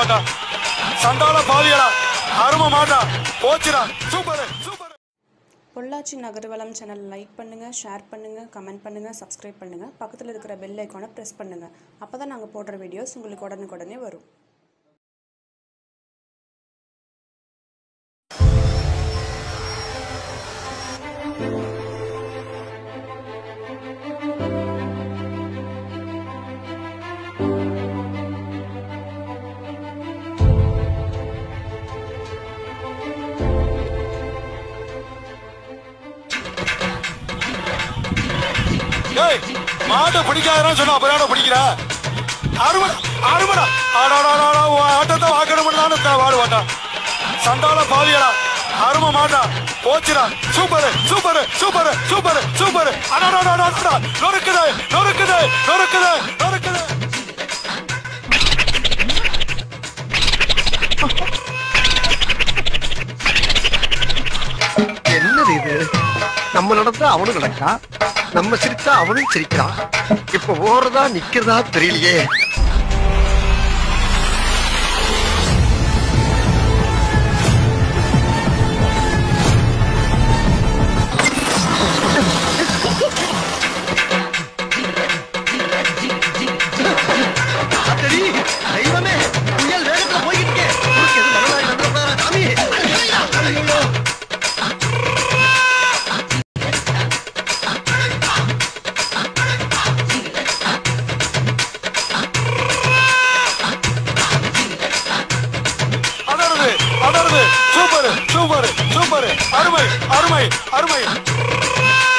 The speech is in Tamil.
பாட்டா சண்டால பாவியடா அரும மாட்டா போச்சுடா சூப்பர் சூப்பர் பொள்ளாச்சி நகர்வலம் சேனல் லைக் பண்ணுங்கள் ஷேர் பண்ணுங்கள் கமெண்ட் பண்ணுங்கள் சப்ஸ்கிரைப் பண்ணுங்கள் பக்கத்தில் இருக்கிற பெல் ஐக்கானை ப்ரெஸ் பண்ணுங்கள் அப்போ தான் நாங்கள் போடுற வீடியோஸ் உங்களுக்கு உடனுக்குடனே வரும் ஏய் மாட்டை பிடிக்காதன்னு சொன்னா அப்புறம் பிடிக்கிற அருமை அருமடா ஆடாடாடா ஆட்டத்தை வாக்கணும்னு வாடு வாட்டா சண்டால பாவியடா அரும மாட்டா போச்சுடா super super super super super அடாடாடாடா நொறுக்குது நொறுக்குது நொறுக்குது நொறுக்குது என்னது இது நம்ம நடந்தா அவனும் நடக்கா நம்ம சிரிச்சா அவனும் சிரிக்கிறான் இப்ப ஓடுறதா நிக்கிறதா தெரியலையே அடடி, தெய்வமே புயல் வேகத்துல போய்கிட்டு இருக்கே. உனக்கு எதுவும் மனதாய் வந்துடக்கூடாதா, சாமி? ஐயோ. அடருது அடருது சூப்பர் சூப்பர் சூப்பர் அருமை அருமை அருமை